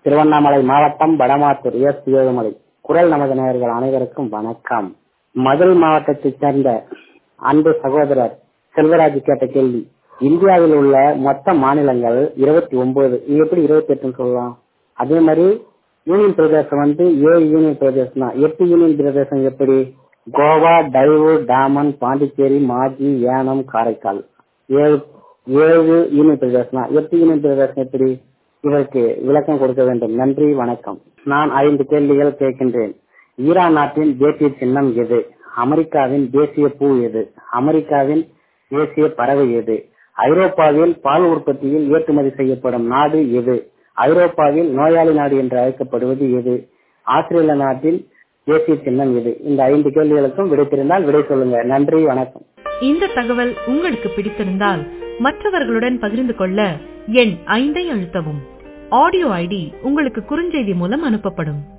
திருவண்ணாமலை மாவட்டம் வடமாத்தூர் எஸ் ஏழுமலை குரல் நமது நேயர்கள் அனைவருக்கும் வணக்கம் மதுரை மாவட்டத்தைச் சேர்ந்த அன்பு சகோதரர் செல்வராஜ் கேட்ட கேள்வி இந்தியாவில் உள்ள மொத்த மாநிலங்கள் இருபத்தி ஒன்பது இது எப்படி இருபத்தி எட்டுன்னு சொல்லலாம் அதே மாதிரி யூனியன் பிரதேசம் வந்து ஏழு யூனியன் பிரதேசம் தான் எட்டு யூனியன் பிரதேசம் எப்படி கோவா டைவு டாமன் பாண்டிச்சேரி மாஜி ஏனம் காரைக்கால் ஏழு ஏழு யூனியன் பிரதேசம் தான் எட்டு யூனியன் பிரதேசம் எப்படி இதற்கு விளக்கம் கொடுக்க வேண்டும் நன்றி வணக்கம் நான் ஐந்து கேள்விகள் கேட்கின்றேன் ஈரான் நாட்டின் தேசிய சின்னம் எது அமெரிக்காவின் தேசிய பூ எது அமெரிக்காவின் தேசிய பறவை எது ஐரோப்பாவில் பால் உற்பத்தியில் ஏற்றுமதி செய்யப்படும் நாடு எது ஐரோப்பாவில் நோயாளி நாடு என்று அழைக்கப்படுவது எது ஆஸ்திரேலிய நாட்டின் தேசிய சின்னம் எது இந்த ஐந்து கேள்விகளுக்கும் விடை தெரிந்தால் விடை சொல்லுங்க நன்றி வணக்கம் இந்த தகவல் உங்களுக்கு பிடித்திருந்தால் மற்றவர்களுடன் பகிர்ந்து கொள்ள எண் ஐந்தை அழுத்தவும் ஆடியோ ஐடி உங்களுக்கு குறுஞ்செய்தி மூலம் அனுப்பப்படும்